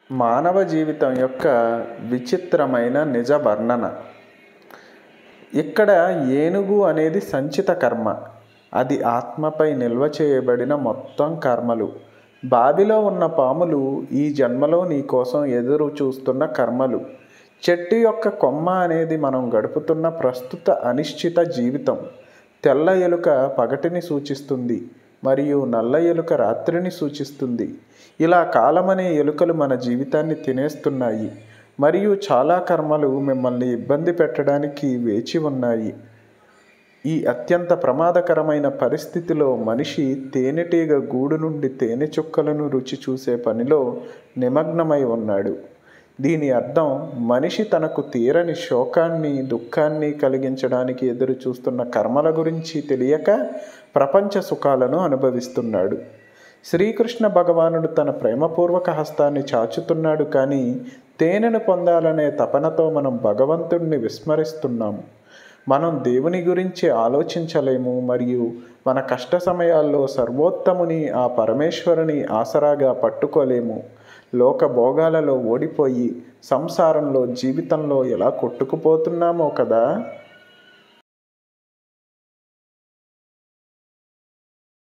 మానవ జీవితం యొక్క విచిత్రమైన నిజ వర్ణన ఇక్కడ ఏనుగు అనేది సంచిత కర్మ అది ఆత్మపై నిల్వ చేయబడిన మొత్తం కర్మలు బావిలో ఉన్న పాములు ఈ జన్మలో నీ కోసం ఎదురు చూస్తున్న కర్మలు చెట్టు యొక్క కొమ్మ అనేది మనం గడుపుతున్న ప్రస్తుత అనిశ్చిత జీవితం తెల్ల ఎలుక పగటిని సూచిస్తుంది మరియు నల్ల ఎలుక రాత్రిని సూచిస్తుంది ఇలా కాలమనే ఎలుకలు మన జీవితాన్ని తినేస్తున్నాయి మరియు చాలా కర్మలు మిమ్మల్ని ఇబ్బంది పెట్టడానికి వేచి ఉన్నాయి ఈ అత్యంత ప్రమాదకరమైన పరిస్థితిలో మనిషి తేనెటీగ గూడు నుండి తేనె చుక్కలను రుచి చూసే పనిలో నిమగ్నమై ఉన్నాడు దీని అర్థం మనిషి తనకు తీరని శోకాన్ని దుఃఖాన్ని కలిగించడానికి ఎదురు చూస్తున్న కర్మల గురించి తెలియక ప్రపంచ సుఖాలను అనుభవిస్తున్నాడు శ్రీకృష్ణ భగవానుడు తన ప్రేమపూర్వక హస్తాన్ని చాచుతున్నాడు కానీ తేనెను పొందాలనే తపనతో మనం భగవంతుణ్ణి విస్మరిస్తున్నాము మనం దేవుని గురించి ఆలోచించలేము మరియు మన కష్ట సమయాల్లో సర్వోత్తముని ఆ పరమేశ్వరుని ఆసరాగా పట్టుకోలేము లోక భోగాలలో ఓడిపోయి సంసారంలో జీవితంలో ఎలా కొట్టుకుపోతున్నామో కదా